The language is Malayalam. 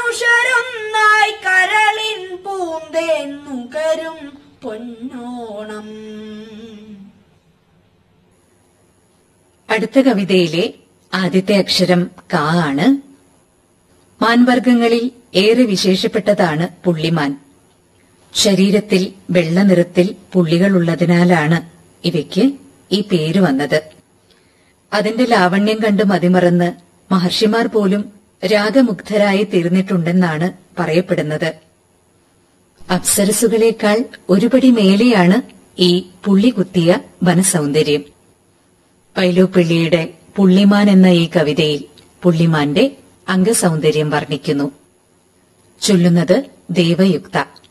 മനുഷ്യരൊന്നായി കരളിൻ പൂന്തേന്നുകരും പൊന്നോണം അടുത്ത കവിതയിലെ ആദ്യത്തെ അക്ഷരം കാ ആണ് മാൻവർഗങ്ങളിൽ ഏറെ വിശേഷപ്പെട്ടതാണ് പുള്ളിമാൻ ശരീരത്തിൽ വെള്ള നിറത്തിൽ പുള്ളികളുള്ളതിനാലാണ് ഇവയ്ക്ക് ഈ പേര് വന്നത് അതിന്റെ ലാവണ്യം കണ്ട് മതിമറന്ന് മഹർഷിമാർ പോലും രാഗമുഗ്ധരായി തീർന്നിട്ടുണ്ടെന്നാണ് പറയപ്പെടുന്നത് അപ്സരസുകളേക്കാൾ ഒരുപടി മേലെയാണ് ഈ പുള്ളി കുത്തിയ വനസൗന്ദര്യം പൈലോപ്പിള്ളിയുടെ പുള്ളിമാൻ എന്ന ഈ കവിതയിൽ പുള്ളിമാന്റെ അംഗസൗന്ദര്യം വർണ്ണിക്കുന്നു ചൊല്ലുന്നത് ദേവയുക്ത